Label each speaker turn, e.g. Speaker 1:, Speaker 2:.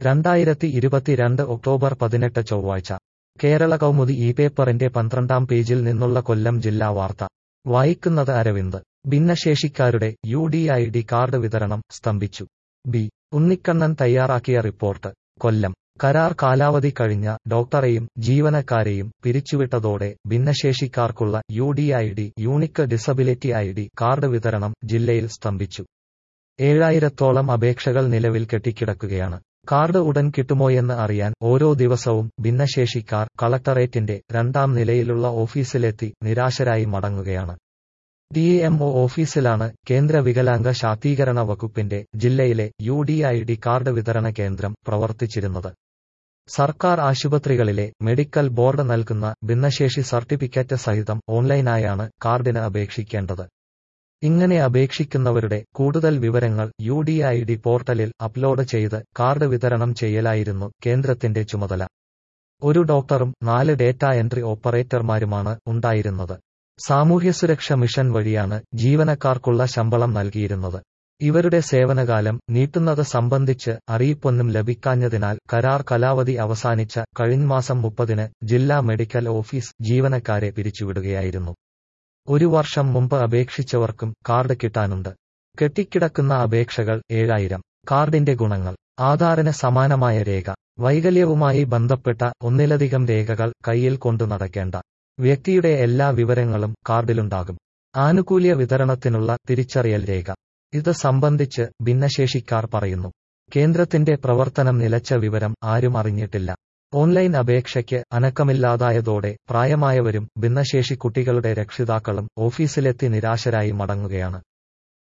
Speaker 1: രണ്ടായിരത്തി ഇരുപത്തിരണ്ട് ഒക്ടോബർ പതിനെട്ട് ചൊവ്വാഴ്ച കേരള കൗമുദി ഈ പേപ്പറിന്റെ പന്ത്രണ്ടാം പേജിൽ നിന്നുള്ള കൊല്ലം ജില്ലാ വാർത്ത വായിക്കുന്നത് അരവിന്ദ് ഭിന്നശേഷിക്കാരുടെ U D I D card വിതരണം സ്തംഭിച്ചു ബി ഉണ്ണിക്കണ്ണൻ തയ്യാറാക്കിയ റിപ്പോർട്ട് കൊല്ലം കരാർ കാലാവധി കഴിഞ്ഞ ഡോക്ടറെയും ജീവനക്കാരെയും പിരിച്ചുവിട്ടതോടെ ഭിന്നശേഷിക്കാർക്കുള്ള U D I D unique disability I D card വിതരണം ജില്ലയിൽ സ്തംഭിച്ചു ഏഴായിരത്തോളം അപേക്ഷകൾ നിലവിൽ കെട്ടിക്കിടക്കുകയാണ് കാർഡ് ഉടൻ കിട്ടുമോയെന്ന് അറിയാൻ ഓരോ ദിവസവും ഭിന്നശേഷിക്കാർ കളക്ടറേറ്റിന്റെ രണ്ടാം നിലയിലുള്ള ഓഫീസിലെത്തി നിരാശരായി മടങ്ങുകയാണ് ഡി എംഒ ഓഫീസിലാണ് കേന്ദ്ര വികലാംഗ ശാക്തീകരണ വകുപ്പിന്റെ ജില്ലയിലെ U D I D card വിതരണ കേന്ദ്രം പ്രവർത്തിച്ചിരുന്നത് സർക്കാർ ആശുപത്രികളിലെ മെഡിക്കൽ ബോർഡ് നൽകുന്ന ഭിന്നശേഷി സർട്ടിഫിക്കറ്റ് സഹിതം ഓൺലൈനായാണ് കാർഡിന് അപേക്ഷിക്കേണ്ടത് ഇങ്ങനെ അപേക്ഷിക്കുന്നവരുടെ കൂടുതൽ വിവരങ്ങൾ യു ഡി ഐ ഡി പോർട്ടലിൽ അപ്ലോഡ് ചെയ്ത് കാർഡ് വിതരണം ചെയ്യലായിരുന്നു കേന്ദ്രത്തിന്റെ ചുമതല ഒരു ഡോക്ടറും നാല് ഡേറ്റ എൻട്രി ഓപ്പറേറ്റർമാരുമാണ് ഉണ്ടായിരുന്നത് സാമൂഹ്യസുരക്ഷ മിഷൻ വഴിയാണ് ജീവനക്കാർക്കുള്ള ശമ്പളം നൽകിയിരുന്നത് ഇവരുടെ സേവനകാലം നീട്ടുന്നത് സംബന്ധിച്ച് അറിയിപ്പൊന്നും ലഭിക്കാഞ്ഞതിനാൽ കരാർ കാലാവധി അവസാനിച്ച കഴിഞ്ഞ മാസം മുപ്പതിന് ജില്ലാ മെഡിക്കൽ ഓഫീസ് ജീവനക്കാരെ പിരിച്ചുവിടുകയായിരുന്നു ഒരു വർഷം മുമ്പ് അപേക്ഷിച്ചവർക്കും കാർഡ് കിട്ടാനുണ്ട് കെട്ടിക്കിടക്കുന്ന അപേക്ഷകൾ ഏഴായിരം കാർഡിന്റെ ഗുണങ്ങൾ ആധാറിന് സമാനമായ രേഖ വൈകല്യവുമായി ബന്ധപ്പെട്ട ഒന്നിലധികം രേഖകൾ കയ്യിൽ കൊണ്ടു നടക്കേണ്ട വ്യക്തിയുടെ എല്ലാ വിവരങ്ങളും കാർഡിലുണ്ടാകും ആനുകൂല്യ വിതരണത്തിനുള്ള തിരിച്ചറിയൽ രേഖ ഇത് സംബന്ധിച്ച് ഭിന്നശേഷിക്കാർ പറയുന്നു കേന്ദ്രത്തിന്റെ പ്രവർത്തനം നിലച്ച വിവരം ആരും അറിഞ്ഞിട്ടില്ല ഓൺലൈൻ അപേക്ഷയ്ക്ക് അനക്കമില്ലാതായതോടെ പ്രായമായവരും ഭിന്നശേഷി കുട്ടികളുടെ രക്ഷിതാക്കളും ഓഫീസിലെത്തി നിരാശരായി മടങ്ങുകയാണ്